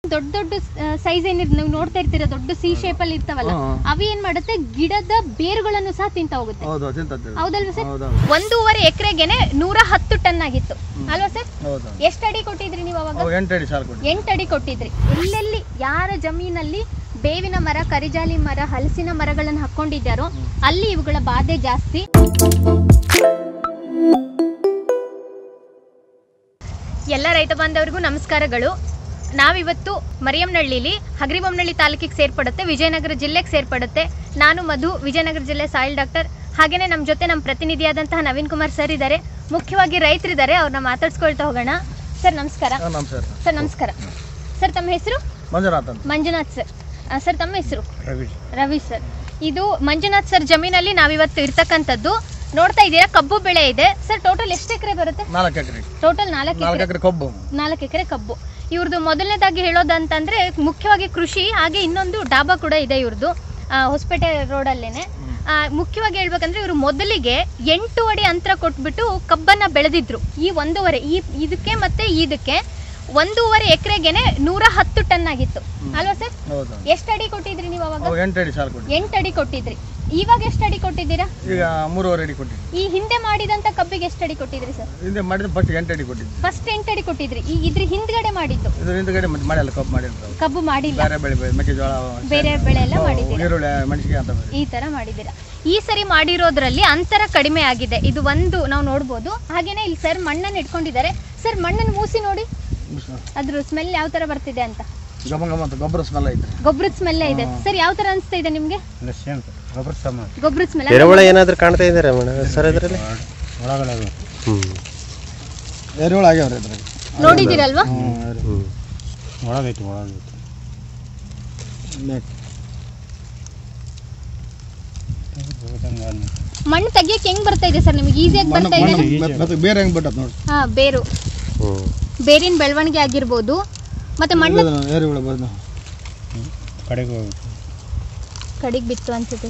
ದೊಡ್ಡ ದೊಡ್ಡ ಸೈಜ್ ಏನಿರ್ ನೀವು ನೋಡ್ತಾ ಇರ್ತೀರ ದೊಡ್ಡ ಸಿ ಶೇಪ್ ಅಲ್ಲಿ ಇರ್ತಾವಲ್ಲ ಹಾ. ಅವು ಏನ್ ಮಾಡುತ್ತೆ ಗಿಡದ ಬೇರುಗಳನ್ನು ಸಹ ತಿಂತ ಹೋಗುತ್ತೆ ಹೌದು ತಿಂತದ್ದು ಹೌದಲ್ವಾ ಸರ್ ಹೌದೌದು ಒಂದೂವರೆ ಎಕರೆಗೆನೆ ನೂರ ಹತ್ತು ಟನ್ ಆಗಿತ್ತು ಅಲ್ವಾ ಸರ್ ಹೌದು ಎಷ್ಟು ಅಡಿ ಕೊಟ್ಟಿದ್ರಿ ನೀವು ಅವಾಗ ಅವಾಗ ಎಂಟು ಅಡಿ ಸಾಲು ಕೊಡಿ ಎಂಟು ಅಡಿ ಕೊಟ್ಟಿದ್ರಿ ಎಲ್ಲೆಲ್ಲಿ ಯಾರ ಜಮೀನಲ್ಲಿ ಬೇವಿನ ಮರ ಕರಿಜಾಲಿ ಮರ ಹಲಸಿನ ಮರಗಳನ್ನು ಹಾಕೊಂಡಿದ್ದಾರೋ ಅಲ್ಲಿ ಇವುಗಳ ಬಾಧೆ ಜಾಸ್ತಿ ಎಲ್ಲ ರೈತ ಬಾಂಧವರಿಗೂ ನಮಸ್ಕಾರಗಳು ನಾವಿವತ್ತು ಮರಿಯಮ್ನಹಳ್ಳಿಲಿ ಹಗರಿಬೊಮ್ಮನಹಳ್ಳಿ ತಾಲೂಕಿಗೆ ಸೇರ್ಪಡುತ್ತೆ ವಿಜಯನಗರ ಜಿಲ್ಲೆಗೆ ಸೇರ್ಪಡುತ್ತೆ ನಾನು ಮಧು ವಿಜಯನಗರ ಜಿಲ್ಲೆ ಸಾಯಿಲ್ ಡಾಕ್ಟರ್ ಹಾಗೇನೆ ನಮ್ಮ ಜೊತೆ ನಮ್ಮ ಪ್ರತಿನಿಧಿಯಾದಂತಹ ನವೀನ್ ಕುಮಾರ್ ಸರ್ ಇದ್ದಾರೆ ಮುಖ್ಯವಾಗಿ ರೈತರಿದ್ದಾರೆ ಅವ್ರನ್ನ ಮಾತಾಡ್ಸ್ಕೊಳ್ತಾ ಹೋಗೋಣ ಸರ್ ನಮಸ್ಕಾರ ಹಾಂ ನಮ್ಮ ಸರ್ ಸರ್ ನಮಸ್ಕಾರ ಸರ್ ತಮ್ಮ ಹೆಸರು ಮಂಜುನಾಥ್ ಅಂತ ಮಂಜುನಾಥ್ ಸರ್ ಆ, ಸರ್ ತಮ್ಮ ಹೆಸರು ರವಿ ರವಿ ಸರ್ ಇದು ಮಂಜುನಾಥ್ ಸರ್ ಜಮೀನಲ್ಲಿ ನಾವಿವತ್ತು ಇರ್ತಕ್ಕಂಥದ್ದು ನೋಡ್ತಾ ಇದ್ದೀರಾ ಕಬ್ಬು ಬೆಳೆ ಇದೆ ಸರ್ ಟೋಟಲ್ ಎಷ್ಟು ಎಕರೆ ಬರುತ್ತೆ ನಾಲ್ಕು ಎಕರೆ ಟೋಟಲ್ ನಾಲ್ಕು ನಾಲ್ಕು ಎಕರೆ ಎಕರೆ ಕಬ್ಬು ನಾಲ್ಕು ಎಕರೆ ಕಬ್ಬು ಇವ್ರದ್ದು ಮೊದಲನೇದಾಗಿ ಹೇಳೋದಂತಂದ್ರೆ ಮುಖ್ಯವಾಗಿ ಕೃಷಿ ಹಾಗೆ ಇನ್ನೊಂದು ಡಾಬಾ ಕೂಡ ಇದೆ ಇವ್ರದ್ದು ಆ, ಹೊಸಪೇಟೆ ರೋಡಲ್ಲೇನೆ ಆ, ಮುಖ್ಯವಾಗಿ ಹೇಳ್ಬೇಕಂದ್ರೆ ಇವರು ಮೊದಲಿಗೆ ಎಂಟು ಅಡಿ ಅಂತರ ಕೊಟ್ಬಿಟ್ಟು ಕಬ್ಬನ್ನ ಬೆಳೆದಿದ್ರು ಈ ಒಂದೂವರೆ ಈ ಇದಕ್ಕೆ ಮತ್ತೆ ಇದಕ್ಕೆ ಒಂದೂವರೆ ಎಕರೆಗೆನೆ ನೂರ ಹತ್ತು ಟನ್ ಆಗಿತ್ತು ಅಲ್ವಾ ಸರ್ ಹೌದು ಎಷ್ಟು ಅಡಿ ಕೊಟ್ಟಿದ್ರಿ ನೀವು ಅವಾಗ ಅವಾಗ ಎಂಟು ಅಡಿ ಸಾಲು ಕೊಡಿ ಎಂಟು ಅಡಿ ಕೊಟ್ಟಿದ್ರಿ ಇವಾಗ ಎಷ್ಟು ಅಡಿ ಕೊಟ್ಟಿದ್ದೀರಾ ಈಗ ಮೂರುವರೆ ಅಡಿ ಕೊಟ್ಟಿದ್ವಿ ಈ ಹಿಂದೆ ಮಾಡಿದಂತ ಕಬ್ಬಿಗೆ ಎಷ್ಟು ಅಡಿ ಕೊಟ್ಟಿದ್ರಿ ಸರ್ ಹಿಂದೆ ಮಾಡಿದ್ರೆ ಫಸ್ಟ್ ಎಂಟು ಅಡಿ ಕೊಟ್ಟಿದ್ವಿ ಫಸ್ಟ್ ಎಂಟು ಅಡಿ ಕೊಟ್ಟಿದ್ರಿ ಈ ಇದ್ರ ಹಿಂದ್ಗಡೆ ಮಾಡಿದ್ದು ಇದ್ರ ಹಿಂದ್ಗಡೆ ಮತ್ತೆ ಮಳೆ ಎಲ್ಲ ಕಬ್ಬು ಮಾಡಿರ್ತಾವೆ ಕಬ್ಬು ಮಾಡಿಲ್ಲ ಬೇರೆ ಬೆಳೆ ಬೆಳೆ ಮೆಕ್ಕೆಜೋಳ ಬೇರೆ ಬೆಳೆ ಎಲ್ಲ ಮಾಡಿದ್ದೀರಾ ಈರುಳ್ಳಿ ಮೆಣಸಿಗೆ ಅಂತ ಬೆಳೆ ಈ ತರ ಮಾಡಿದ್ದೀರಾ ಈ ಸರಿ ಮಾಡಿರೋದ್ರಲ್ಲಿ ಅಂತರ ಕಡಿಮೆ ಆಗಿದೆ ಇದು ಒಂದು ನಾವು ನೋಡ್ಬೋದು ಹಾಗೇನೆ ಇಲ್ಲಿ ಸರ್ ಮಣ್ಣನ್ನು ಇಟ್ಕೊಂಡಿದ್ದಾರೆ ಸರ್ ಮಣ್ಣನ್ನು ಮೂಸಿ ನೋಡಿ ಅದ್ರ ಸ್ಮೆಲ್ ಯಾವ ತರ ಬರ್ತಿದೆ ಅಂತ ಗಮ ಗಮ ಅಂತ ಗೊಬ್ಬರ ಸ್ಮೆಲ್ ಐತೆ ಗೊಬ್ಬರದ ಸ್ಮೆಲ್ ಇದೆ ಸರ್ ಯಾವ ತರ ಅನಿಸ್ತಾ ಇದೆ ನಿಮ್ಗೆ ಗೊಬ್ಬರ ಸಮ ಗೊಬ್ಬರದ ಸ್ಮೆಲ್ ಎರೆಹುಳ ಏನಾದ್ರು ಕಾಣ್ತಾ ಇದ್ದಾರೆ ಮೇಡಮ್ ಸರ್ ಇದರಲ್ಲಿ ಒಳಗಡೆ ಹ್ಮ್ ಎರೆಹುಳ ಆಗ್ಯಾವ್ರಿ ಇದ್ರಾಗ ನೋಡಿದಿರಲ್ವಾ ಹ್ಮ್ ಒಳಗೈತಿ ಒಳಗೈತಿ ಮಣ್ಣು ತೆಗಿಯಕ್ಕೆ ಹೆಂಗ್ ಬರ್ತಾ ಇದೆ ಸರ್ ನಿಮಗೆ ಈಸಿಯಾಗಿ ಬರ್ತಾ ಇದೆ ಮತ್ತೆ ಬೇರೆ ಹೆಂಗ್ ಬಿಟ್ಟತ್ ನೋಡಿ ಹಾ ಬೇರು ಹ್ಮ್ ಬೇರಿನ ಬೆಳವಣಿಗೆ ಆಗಿರ್ಬೋದು ಮತ್ತೆ ಮಣ್ಣು ಎರೆಹುಳ ಬಂದು ಕಡೆಗೆ ಕಡಿಗೆ ಬಿತ್ತು ಅನ್ಸುತ್ತೆ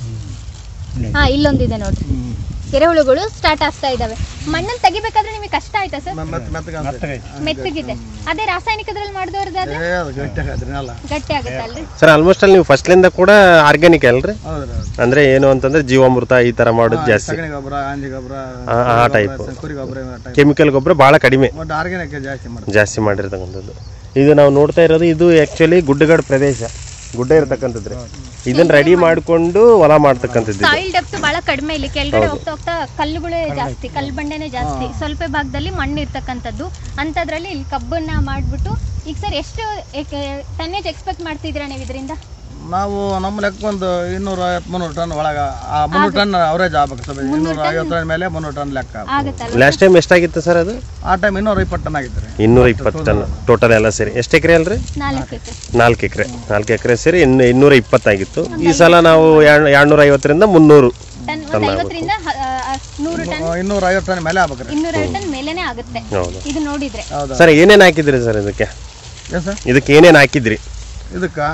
ಹಾ ಇಲ್ಲೊಂದಿದೆ ನೋಡ್ರಿ ಎರೆಹುಳುಗಳು ಸ್ಟಾರ್ಟ್ ಆಗ್ತಾ ಇದಾವೆ ಮಣ್ಣನ್ನು ತೆಗಿಬೇಕಾದ್ರೆ ನಿಮಗೆ ಕಷ್ಟ ಆಯ್ತಾ ಸರ್ ಮತ್ತೆ ಮೆತ್ತಗೆ ಅನ್ಸೈತೆ. ಮೆತ್ತಗಿದೆ ಅದೇ ರಾಸಾಯನಿಕದ್ರಲ್ಲಿ ಮಾಡಿದವ್ರದ್ದಾದ್ರೆ ಏ ಅದು ಗಟ್ಟಿ ಆಗದ್ರಿ ಅಲ್ಲ ಗಟ್ಟಿ ಆಗುತ್ತೆ ಅಲ್ರಿ ಸರ್ ಆಲ್ಮೋಸ್ಟ್ ಅಲ್ಲಿ ನೀವು ಫಸ್ಟ್ಲಿಂದ ಕೂಡ ಆರ್ಗ್ಯಾನಿಕ್ ಅಲ್ರಿ ಹೌದ್ರಿ ಹೌದು ಅಂದ್ರೆ ಏನು ಅಂತಂದ್ರೆ ಜೀವಾಮೃತ ಈ ತರ ಮಾಡೋದು ಜಾಸ್ತಿ ಸಗಣಿ ಗೊಬ್ಬರ ಅಂಜಿ ಗೊಬ್ಬರ ಆ- ಆ type. ಕುರಿ ಗೊಬ್ಬರ ಟೈಪ್ ಕೆಮಿಕಲ್ ಗೊಬ್ಬರ ಬಹಳ ಕಡಿಮೆ ಒಟ್ಟು ಆರ್ಗ್ಯಾನಿಕ್ ಜಾಸ್ತಿ ಮಾಡ್ತಾರೆ ಜಾಸ್ತಿ ಮಾಡಿರ್ತಕ್ಕಂಥದ್ದು ಇದು ನಾವು ನೋಡ್ತಾ ಇರೋದು ಇದು ಆಕ್ಚುಲಿ ಗುಡ್ಡಗಾಡು ಪ್ರದೇಶ ಗುಡ್ಡ ಇರತಕ್ಕಂಥದ್ರಿ ಇದನ್ನ ರೆಡಿ ಮಾಡಿಕೊಂಡು ಹೊಲ ಮಾಡ್ತಕ್ಕಂಥದ್ದು ಇದು. ಸಾಯಿಲ್ ಡೆಪ್ತ್ ಬಹಳ ಕಡಿಮೆ ಇಲ್ಲಿ ಕೆಳಗಡೆ ಹೋಗ್ತಾ ಹೋಗ್ತಾ ಕಲ್ಲುಗಳೇ ಜಾಸ್ತಿ ಕಲ್ಲು ಬಂಡೆನೇ ಜಾಸ್ತಿ ಸ್ವಲ್ಪ ಭಾಗದಲ್ಲಿ ಮಣ್ಣು ಇರ್ತಕ್ಕಂಥದ್ದು ಅಂಥದ್ರಲ್ಲಿ ಇಲ್ಲಿ ಕಬ್ಬನ್ನ ಮಾಡ್ಬಿಟ್ಟು ಈಗ ಸರ್ ಎಷ್ಟು ಟನ್ನೇಜ್ ಎಕ್ಸ್ಪೆಕ್ಟ್ ಮಾಡ್ತಿದ್ದೀರಾ ನೀವು ಇದರಿಂದ ನಾವು ನಮ್ಮ ಲೆಕ್ಕೊಂದು ಇನ್ನೂರ ಐವತ್ತು ಮುನ್ನೂರು ಟನ್ ಒಳಗ ಆ ಮುನ್ನೂರು ಟನ್ ಅವರೇಜ್ ಆಗ್ಬೇಕು ಸ್ವಲ್ಪ ಇನ್ನೂರ ಐವತ್ತು ಟನ್ ಮೇಲೆ ಮುನ್ನೂರು ಟನ್ ಲೆಕ್ಕ ಆಗತ್ತಲ್ಲ ಲಾಸ್ಟ್ ಟೈಮ್ ಎಷ್ಟಾಗಿತ್ತು ಸರ್ ಅದು ಆ ಟೈಮ್ ಇನ್ನೂರ ಇಪ್ಪತ್ತು ಟನ್ ಆಗಿತ್ತು ರೀ ಇನ್ನೂರ ಇಪ್ಪತ್ತು ಟನ್ ಟೋಟಲ್ ಎಲ್ಲ ಸೇರಿ ಎಷ್ಟು ಎಕರೆ ಅಲ್ರಿ ನಾಲ್ಕು ಎಕರೆ ನಾಲ್ಕು ಎಕರೆ ನಾಲ್ಕು ಎಕರೆ ಸೇರಿ ಇನ್ನು ಇನ್ನೂರ ಇಪ್ಪತ್ತಾಗಿತ್ತು ಈ ಸಲ ನಾವು ಎರಡ್ನೂರ ಐವತ್ತರಿಂದ ಮುನ್ನೂರು ಟನ್ ಒಂದು ಐವತ್ತರಿಂದ ಹ- ಆ, ನೂರು ಟನ್ ಇನ್ನೂರ ಐವತ್ತು ಟನ್ ಮೇಲೆ ಆಗ್ಬೇಕು ರೀ ಇನ್ನೂರ ಟನ್ ಮೇಲೇನೆ ಆಗುತ್ತೆ ಹೌದು ಇದು ನೋಡಿದ್ರೆ ಹೌದಾ ಸರ್ ಏನೇನು ಹಾಕಿದ್ರಿ ಸರ್ ಇದಕ್ಕೆ ಏನು ಸರ್ ಇದಕ್ಕೆ ಏನೇನು ಹಾಕಿದ್ರಿ ಇದಕ್ಕೆ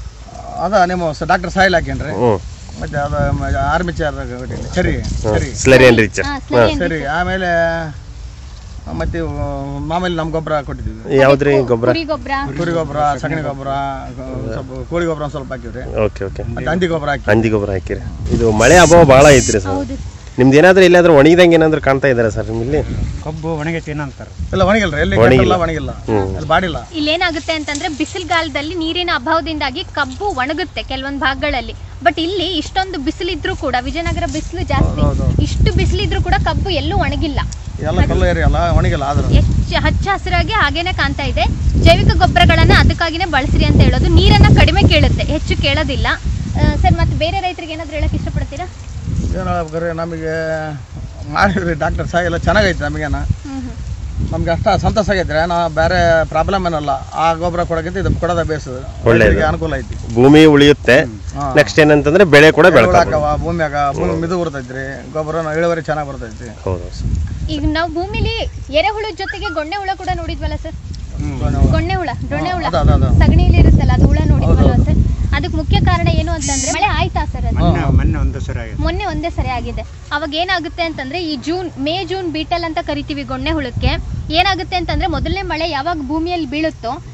ಅದ ನಿಮ್ಮ ಡಾಕ್ಟರ್ ಸಾಯಿಲ್ ಹಾಕೇನ್ರಿ ಹ್ಞೂ ಮತ್ತೆ ಅದು ಆರ್ಮಿ ಚೇರ್ ಸರಿ ಸರಿ ಸ್ಲರಿ ಏನ್ ರಿಚ್ ಹಾ ಸ್ಲರಿ ಸರಿ ಆಮೇಲೆ ಮತ್ತೆ ಇವು ಮಾಮೂಲಿ ನಮ್ಮ ಗೊಬ್ಬರ ಕೊಟ್ಟಿದ್ದೀವಿ ಯಾವ್ದ್ರಿ ಗೊಬ್ಬರ ಕುರಿ ಗೊಬ್ಬರ ಕುರಿ ಗೊಬ್ಬರ ಸಗಣಿ ಗೊಬ್ಬರ ಸ್ವಲ್ಪ ಕೋಳಿ ಗೊಬ್ಬರ ಒಂದು ಸ್ವಲ್ಪ ಹಾಕಿವ್ರಿ ಓಕೆ ಓಕೆ ಮತ್ತೆ ಹಂದಿ ಗೊಬ್ಬರ ಹಾಕಿ ಹಂದಿ ಗೊಬ್ಬರ ಹಾಕಿರಿ ಇದು ಮಳೆ ಅಭಾವ ಭಾಳ ಐತ್ರಿ ಸರ್ ಹೌದು ನಿಮ್ದು ಏನಾದ್ರೂ ಎಲ್ಲಾದ್ರೂ ಒಣಗಿದಂಗೆ ಏನಾದ್ರು ಕಾಣ್ತಾ ಇದಾರೆ ಸರ್ ನಿಮ್ಮಲ್ಲಿ ಕಬ್ಬು ಒಣಗೈತಿ ಏನಂತಾರೆ ಇಲ್ಲ ಒಣಗಿಲ್ಲ ಎಲ್ಲಿ ಒಣಗಿಲ್ಲ. ಒಣಗಿಲ್ಲ ಒಣಗಿಲ್ಲ ಅಲ್ಲಿ ಬಾಡಿಲ್ಲ ಇಲ್ಲೇನಾಗುತ್ತೆ ಅಂತಂದ್ರೆ ಬಿಸಿಲುಗಾಲದಲ್ಲಿ ನೀರಿನ ಅಭಾವದಿಂದಾಗಿ ಕಬ್ಬು ಒಣಗುತ್ತೆ ಕೆಲವೊಂದು ಭಾಗಗಳಲ್ಲಿ ಬಟ್ ಇಲ್ಲಿ ಇಷ್ಟೊಂದು ಬಿಸಿಲಿದ್ರು ಕೂಡ ವಿಜಯನಗರ ಬಿಸಿಲು ಜಾಸ್ತಿ ಹೌದು. ಇಷ್ಟು ಬಿಸಿಲಿದ್ರು ಕೂಡ ಕಬ್ಬು ಎಲ್ಲೂ ಒಣಗಿಲ್ಲ ಎಲ್ಲ ಕಲ್ಲು ಏರಿಯಾ ಅಲ್ಲ ಒಣಗಿಲ್ಲ ಆದ್ರೆ ಹೆಚ್ಚು ಹಚ್ಚ ಹಸಿರಾಗಿ ಹಾಗೇನೆ ಕಾಣ್ತಾ ಇದೆ ಜೈವಿಕ ಗೊಬ್ಬರಗಳನ್ನ ಅದಕ್ಕಾಗಿನೇ ಬಳಸ್ರಿ ಅಂತ ಹೇಳೋದು ನೀರನ್ನ ಕಡಿಮೆ ಕೇಳುತ್ತೆ ಹೆಚ್ಚು ಕೇಳೋದಿಲ್ಲ ಸರ್ ಮತ್ತೆ ಬೇರೆ ರೈತರಿಗೆ ಏನಾದ್ರು ಹೇಳಕ್ ಇಷ್ಟಪಡ್ತೀರಾ ಏನು ಹೇಳ್ಬೇಕಾರೆ ನಮಗೆ ಮಾಡಿದ್ರಿ ಡಾಕ್ಟರ್ ಸಾಯಿಲ್ಲ ಚೆನ್ನಾಗೈತೆ ನಮಗೇನ ಹ್ಮ್ ಹ್ಮ್. ನಮ್ಗೆ ಅಷ್ಟ ಸಂತೋಷ ಆಗೈತ್ರಿ ನಾ ಬೇರೆ ಪ್ರಾಬ್ಲಮ್ ಏನಲ್ಲ ಆ ಗೊಬ್ಬರ ಕೊಡೋಕ್ಕಿಂತ ಇದು ಕೊಡೋದ ಬೇಸು ಒಳ್ಳೇದು. ರೈತರಿಗೆ ಅನುಕೂಲ ಐತಿ ಭೂಮಿ ಉಳಿಯುತ್ತೆ ಹಾ. ನೆಕ್ಸ್ಟ್ ಏನಂತಂದ್ರೆ ಬೆಳೆ ಕೂಡ ಬೆಳ್ಕೊಬೋದು ಹಾಕವ ಭೂಮಿಯಾಗ ಭೂಮಿ ಮಿದು ಬರ್ತೈತ್ರಿ ಗೊಬ್ಬರ ಇಳುವರಿ ಚೆನ್ನಾಗಿ ಬರ್ತೈತಿ ಹೌದು ಈಗ ನಾವು ಭೂಮಿಲಿ ಎರೆಹುಳದ ಜೊತೆಗೆ ಗೊಣ್ಣೆ ಹುಳ ಕೂಡ ನೋಡಿದ್ವಲ್ಲ ಸರ್ ಗೊಣ್ಣೆ ಹುಳ ಡೊಣ್ಣೆ ಹುಳ ಅದ, ಅದ, ಅದ. ಸಗಣಿಲಿ ಇರುತ್ತಲ್ಲ ಅದು ಹುಳ ನೋಡಿದ್ವಲ್ಲ ಸರ್ ಅದಕ್ಕೆ ಮುಖ್ಯ ಕಾರಣ ಏನು ಅಂತಂದ್ರೆ ಮಳೆ ಆಯ್ತಾ ಸರ್ ಅದು ಮೊನ್ನೆ ಮೊನ್ನೆ ಒಂದು ಸರಿ ಆಗಿದೆ ಮೊನ್ನೆ ಒಂದೇ ಸರಿ ಆಗಿದೆ ಅವಾಗ ಏನಾಗುತ್ತೆ ಅಂತಂದ್ರೆ ಈ ಜೂನ್ ಮೇ ಜೂನ್ ಬೀಟಲ್ ಅಂತ ಕರಿತೀವಿ ಗೊಣ್ಣೆ ಹುಳಕ್ಕೆ ಏನಾಗುತ್ತೆ ಅಂತಂದ್ರೆ ಮೊದಲನೇ ಮಳೆ ಯಾವಾಗ ಭೂಮಿಯಲ್ಲಿ ಬೀಳುತ್ತೋ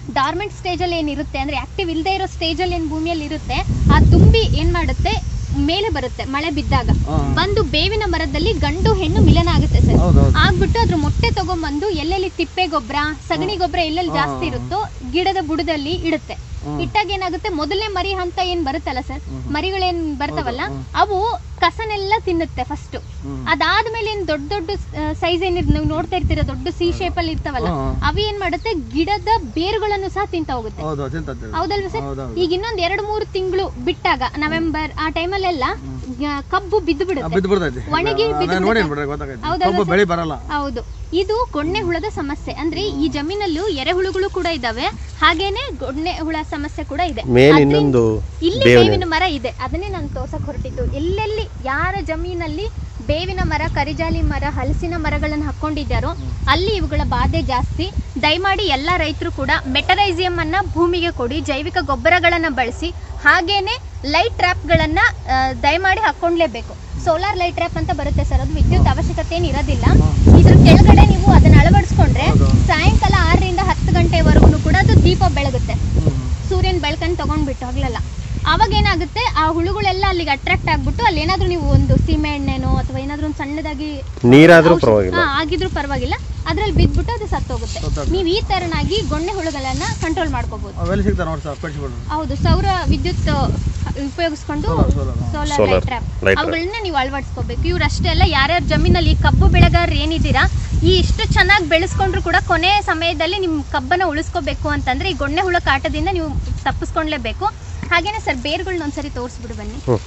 ಡಾರ್ಮೆಂಟ್ ಸ್ಟೇಜ್ ಅಲ್ಲಿ ಏನಿರುತ್ತೆ ಅಂದ್ರೆ ಆಕ್ಟಿವ್ ಇಲ್ಲದೆ ಇರೋ ಸ್ಟೇಜ್ ಅಲ್ಲಿ ಏನ್ ಭೂಮಿಯಲ್ಲಿ ಇರುತ್ತೆ ಆ ತುಂಬಿ ಏನ್ ಮಾಡುತ್ತೆ ಮೇಲೆ ಬರುತ್ತೆ ಮಳೆ ಬಿದ್ದಾಗ ಹಾ. ಬಂದು ಬೇವಿನ ಮರದಲ್ಲಿ ಗಂಡು ಹೆಣ್ಣು ಮಿಲನ ಆಗುತ್ತೆ ಸರ್ ಹೌದೌದು ಆಗ್ಬಿಟ್ಟು ಅದ್ರ ಮೊಟ್ಟೆ ತಗೊಂಬಂದು ಎಲ್ಲೆಲ್ಲಿ ತಿಪ್ಪೆ ಗೊಬ್ಬರ ಸಗಣಿ ಗೊಬ್ಬರ ಎಲ್ಲೆಲ್ಲಿ ಜಾಸ್ತಿ ಇರುತ್ತೋ ಗಿಡದ ಬುಡದಲ್ಲಿ ಇಡುತ್ತೆ ಇಟ್ಟಾಗ ಏನಾಗುತ್ತೆ ಮೊದಲನೇ ಮರಿ ಹಂತ ಏನ್ ಬರುತ್ತಲ್ಲ ಸರ್ ಮರಿಗಳೇನ್ ಬರ್ತಾವಲ್ಲ ಅವು ಕಸನೆಲ್ಲ ತಿನ್ನುತ್ತೆ ಫಸ್ಟ್ ಅದಾದ್ಮೇಲೆ ಏನ್ ದೊಡ್ಡ ದೊಡ್ಡ ಸೈಜ್ ಏನ್ ನೀವು ನೋಡ್ತಾ ಇರ್ತೀರ ದೊಡ್ಡ ಸಿ ಶೇಪ್ ಅಲ್ಲಿ ಇರ್ತಾವಲ್ಲ ಹ್ಮ್. ಅವು ಏನ್ ಮಾಡುತ್ತೆ ಗಿಡದ ಬೇರುಗಳನ್ನು ಸಹ ತಿಂತ ಹೋಗುತ್ತೆ ಹೌದು ತಿಂತಂತೀವಿ ಹೌದಲ್ವಾ ಸರ್ ಹೌದೌದು ಈಗ ಇನ್ನೊಂದ್ ಎರಡ್ ಮೂರು ತಿಂಗಳು ಬಿಟ್ಟಾಗ ನವೆಂಬರ್ ಆ ಟೈಮಲ್ಲೆಲ್ಲ ಕಬ್ಬು ಬಿದ್ದು ಬಿಡುತ್ತೆ ಬಿದ್ದು ಬಿಡ್ತೈತಿ ಒಣಗಿ ಬಿದ್ದು ನಾನು ನೋಡಿ ಬಿಡುತ್ತೆ. ಬಿಡ್ರಿ ಗೊತ್ತಾಗೈತಿ ಹೌದಲ್ವಾ ಕಬ್ಬು ಸರ್? ಬೆಳಿ ಬರಲ್ಲ ಹೌದು ಇದು ಗೊಣ್ಣೆ ಹುಳದ ಸಮಸ್ಯೆ ಅಂದ್ರೆ ಈ ಜಮೀನಲ್ಲೂ ಎರೆಹುಳುಗಳು ಕೂಡ ಇದಾವೆ ಹಾಗೇನೆ ಗೊಣ್ಣೆ ಹುಳ ಸಮಸ್ಯೆ ಕೂಡ ಇದೆ ಮೇನ್ ಅದ್ರಿಂದ ಇನ್ನೊಂದು ಇಲ್ಲಿ ಬೇವಿನ ಬೇವಿನ ಮರ ಇದೆ ಅದನ್ನೇ ನಾನು ತೋರ್ಸಕ್ ಹೊರಟಿದ್ದು ಎಲ್ಲೆಲ್ಲಿ ಯಾರ ಜಮೀನಲ್ಲಿ ಬೇವಿನ ಮರ ಕರಿಜಾಲಿ ಮರ ಹಲಸಿನ ಮರಗಳನ್ನು ಹಾಕೊಂಡಿದ್ದಾರೋ ಅಲ್ಲಿ ಇವುಗಳ ಬಾಧೆ ಜಾಸ್ತಿ ದಯಮಾಡಿ ಎಲ್ಲ ರೈತರು ಕೂಡ ಮೆಟರೈಸಿಯಂ ಅನ್ನ ಭೂಮಿಗೆ ಕೊಡಿ ಜೈವಿಕ ಗೊಬ್ಬರಗಳನ್ನ ಬಳಸಿ ಹಾಗೇನೆ ಲೈಟ್ ಟ್ರ್ಯಾಪ್ಗಳನ್ನ ಆ, ದಯಮಾಡಿ ಹಾಕೊಂಡ್ಲೇಬೇಕು ಸೋಲಾರ್ ಲೈಟ್ ಟ್ರ್ಯಾಪ್ ಅಂತ ಬರುತ್ತೆ ಸರ್ ಅದು ವಿದ್ಯುತ್ ಅವಶ್ಯಕತೆ ಏನು ಇರೋದಿಲ್ಲ ಇದ್ರ ಕೆಳಗಡೆ ನೀವು ಅದನ್ನ ಅಳವಡಿಸ್ಕೊಂಡ್ರೆ ಸಾಯಂಕಾಲ ಆರರಿಂದ ಹತ್ತು ಗಂಟೆವರೆಗೂ ಕೂಡ ಅದು ದೀಪ ಬೆಳಗುತ್ತೆ ಸೂರ್ಯನ ಬೆಳಕನ್ನು ತಗೊಂಡ್ಬಿಟ್ಟು ಹಗಲೆಲ್ಲ ಅವಾಗ ಏನಾಗುತ್ತೆ ಆ ಹುಳುಗಳೆಲ್ಲ ಅಲ್ಲಿಗೆ ಅಟ್ರಾಕ್ಟ್ ಆಗ್ಬಿಟ್ಟು ಅಲ್ಲಿ ಏನಾದ್ರೂ ನೀವು ಒಂದು ಸೀಮೆ ಎಣ್ಣೆನೋ ಅಥವಾ ಏನಾದ್ರೂ ಒಂದು ಸಣ್ಣದಾಗಿ ನೀರಾದ್ರೂ ಔಷಧಿ- ಪರವಾಗಿಲ್ಲ ಹಾ, ಆಗಿದ್ರೂ ಪರವಾಗಿಲ್ಲ ಅದ್ರಲ್ಲಿ ಬಿದ್ಬಿಟ್ಟು ಅದು ಸತ್ತೋಗುತ್ತೆ ನೀವು ಈ ತರನಾಗಿ ಗೊಣ್ಣೆ ಹುಳುಗಳನ್ನ ಕಂಟ್ರೋಲ್ ಮಾಡ್ಕೋಬಹುದು ಅವೆಲ್ಲ ಸಿಗ್ತಾವೆ ನೋಡಿ ಸರ್ ಕಳಿಸ್ಬಿಡ್ರಿ ಹೌದು ಸೌರ ವಿದ್ಯುತ್ ಉಪಯೋಗಿಸ್ಕೊಂಡು solar. Solar Solar, light trap light trap. ಅವುಗಳನ್ನ ನೀವು ಅಳವಡಿಸ್ಕೋಬೇಕು ಇವ್ರು ಅಷ್ಟೇ ಅಲ್ಲ ಯಾರ್ಯಾರ ಜಮೀನಲ್ಲಿ ಕಬ್ಬು ಬೆಳೆಗಾರರು ಏನಿದ್ದೀರಾ ಈ ಇಷ್ಟು ಚೆನ್ನಾಗಿ ಬೆಳೆಸ್ಕೊಂಡ್ರು ಕೂಡ ಕೊನೆಯ ಸಮಯದಲ್ಲಿ ನಿಮ್ ಕಬ್ಬನ್ನ ಉಳಿಸ್ಕೋಬೇಕು ಅಂತಂದ್ರೆ ಈ ಗೊಣ್ಣೆ ಹುಳ ಕಾಟದಿಂದ ನೀವು ತಪ್ಪಿಸ್ಕೊಂಡ್ಲೇಬೇಕು ಹಾಗೇನೆ ಸರ್ ಬೇರುಗಳನ್ನ ಒಂದ್ಸರಿ ತೋರಿಸ್ಬಿಡು ಬನ್ನಿ ಹ್ಮ್.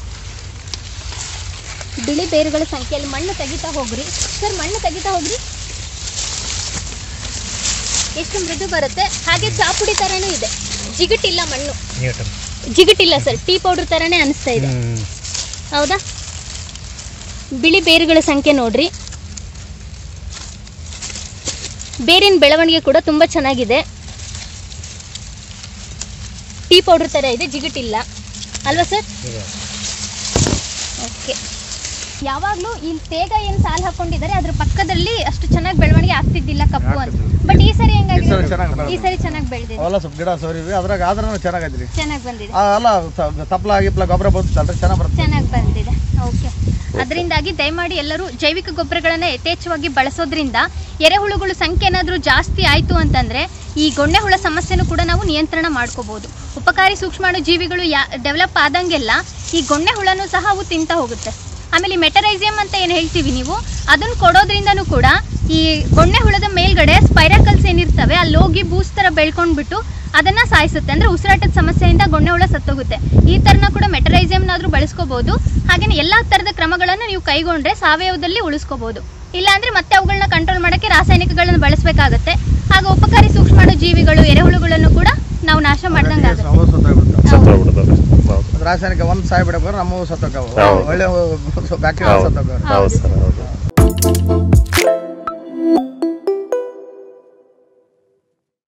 ಬಿಳಿ ಬೇರುಗಳ ಸಂಖ್ಯೆಯಲ್ಲಿ ಮಣ್ಣು ತೆಗಿತಾ ಹೋಗ್ರಿ ಸರ್ ಮಣ್ಣು ತೆಗಿತಾ ಹೋಗ್ರಿ ಎಷ್ಟು ಮೃದು ಬರುತ್ತೆ ಹಾಗೆ ಚಾಪುಡಿ ತರನೂ ಇದೆ ಜಿಗುಟಿಲ್ಲ ಮಣ್ಣು ನೀಟು ಜಿಗುಟಿಲ್ಲ ಸರ್ ಟೀ ಪೌಡರ್ ತರನೇ ಅನಿಸ್ತಾ ಇದೆ ಹ್ಮ್. ಹೌದಾ ಬಿಳಿ ಬೇರುಗಳ ಸಂಖ್ಯೆ ನೋಡ್ರಿ ಬೇರಿನ ಬೆಳವಣಿಗೆ ಕೂಡ ತುಂಬಾ ಚೆನ್ನಾಗಿದೆ ಟೀ ಪೌಡರ್ ತರ ಇದೆ ಜಿಗುಟಿಲ್ಲ ಅಲ್ವಾ ಸರ್ ಇದೆ. ಓಕೆ ಯಾವಾಗ್ಲೂ ಈ ತೇಗ ಏನ್ ಸಾಲ್ ಹಾಕೊಂಡಿದ್ದಾರೆ ಅದ್ರ ಪಕ್ಕದಲ್ಲಿ ಅಷ್ಟು ಚೆನ್ನಾಗಿ ಬೆಳವಣಿಗೆ ಆಗ್ತಿದ್ದಿಲ್ಲ ಕಪ್ಪು ಅಂತ ಬಟ್ ಈ ಸರಿ ಈ ಹೆಂಗಾಗಿದೆ ಸರಿ ಚೆನ್ನಾಗಿ ಈ ಸರಿ ಚೆನ್ನಾಗಿ ಬೆಳೆದಿದೆ ಅವೆಲ್ಲ ಸ್ವಲ್ಪ ಗಿಡ ಸೋರಿವಿ ಅದ್ರಾಗ ಆದ್ರೂ ಚೆನ್ನಾಗೈತ್ರಿ ಚೆನ್ನಾಗಿ ಬಂದಿದೆ ಆ, ಅಲ್ಲ ತ- ತಪ್ಲ ಗಿಪ್ಲ ಗೊಬ್ಬರ ಬರ್ತಲ್ರಿ ಚೆನ್ನಾಗಿ ಬರುತ್ತೆ ಚೆನ್ನಾಗಿ ಬಂದಿದೆ ಓಕೆ ಅದರಿಂದಾಗಿ ದಯಮಾಡಿ ಎಲ್ಲರೂ ಜೈವಿಕ ಗೊಬ್ಬರಗಳನ್ನ ಯಥೇಚ್ಛವಾಗಿ ಬಳಸೋದ್ರಿಂದ ಎರೆಹುಳುಗಳ ಸಂಖ್ಯೆ ಏನಾದರೂ ಜಾಸ್ತಿ ಆಯಿತು ಅಂತಂದ್ರೆ ಈ ಗೊಣ್ಣೆ ಹುಳ ಸಮಸ್ಯೆನೂ ಕೂಡ ನಾವು ನಿಯಂತ್ರಣ ಮಾಡ್ಕೋಬಹುದು ಉಪಕಾರಿ ಸೂಕ್ಷ್ಮಾಣು ಜೀವಿಗಳು ಯಾ ಡೆವಲಪ್ ಆದಂಗೆಲ್ಲ ಈ ಗೊಣ್ಣೆ ಹುಳನೂ ಸಹ ಅವು ತಿಂತ ಹೋಗುತ್ತೆ ಆಮೇಲೆ ಈ ಮೆಟರೈಸಿಯಂ ಅಂತ ಏನು ಹೇಳ್ತೀವಿ ನೀವು ಅದನ್ನ ಕೊಡೋದ್ರಿಂದನೂ ಕೂಡ ಈ ಗೊಣ್ಣೆ ಹುಳದ ಮೇಲ್ಗಡೆ ಸ್ಪೈರಾಕಲ್ಸ್ ಏನಿರ್ತವೆ ಅಲ್ಲಿ ಹೋಗಿ ಬೂಸ್ ಥರ ಬೆಳ್ಕೊಂಡ್ಬಿಟ್ಟು ಅದನ್ನ ಸಾಯಿಸುತ್ತೆ ಅಂದ್ರೆ ಉಸಿರಾಟದ ಸಮಸ್ಯೆಯಿಂದ ಗೊಣ್ಣೆ ಹುಳ ಸತ್ತೋಗುತ್ತೆ ಈ ತರನ ಕೂಡ ಮೆಟರೈಸಿಯಂನಾದ್ರೂ ಬಳಸ್ಕೋಬಹುದು ಹಾಗೇನೆ ಎಲ್ಲಾ ತರದ ಕ್ರಮಗಳನ್ನು ನೀವು ಕೈಗೊಂಡ್ರೆ ಸಾವಯವದಲ್ಲಿ ಉಳಿಸ್ಕೋಬಹುದು ಇಲ್ಲಾಂದ್ರೆ ಮತ್ತೆ ಅವುಗಳನ್ನ ಕಂಟ್ರೋಲ್ ಮಾಡಕ್ಕೆ ರಾಸಾಯನಿಕಗಳನ್ನು ಬಳಸಬೇಕಾಗತ್ತೆ ಹಾಗೆ ಉಪಕಾರಿ ಸೂಕ್ಷ್ಮಾಣು ಜೀವಿಗಳು ಎರೆಹುಳುಗಳನ್ನು ಕೂಡ ನಾವು ನಾಶ ಮಾಡ್ದಂಗಾಗುತ್ತೆ ಅವು ಸತ್ತೋಗ್ಬಿಡ್ತಾವೆ ಸತ್ತೋಗ್ಬಿಡ್ತವೆ ಹೌದು ಅದು ರಾಸಾಯನಿಕ ಒಂದು ಸಾಯಿ ಬಿಡಬೇಕು ನಮ್ಮವು ಸತ್ತೋಕಾವು ಹೌದು. ಒಳ್ಳೆ ಬ್ಯಾಕ್ಟೀರಿಯಾ ಹೌದು ಸತ್ತೋಕಾವು ಹೌದು ಸರ್ ಹೌದು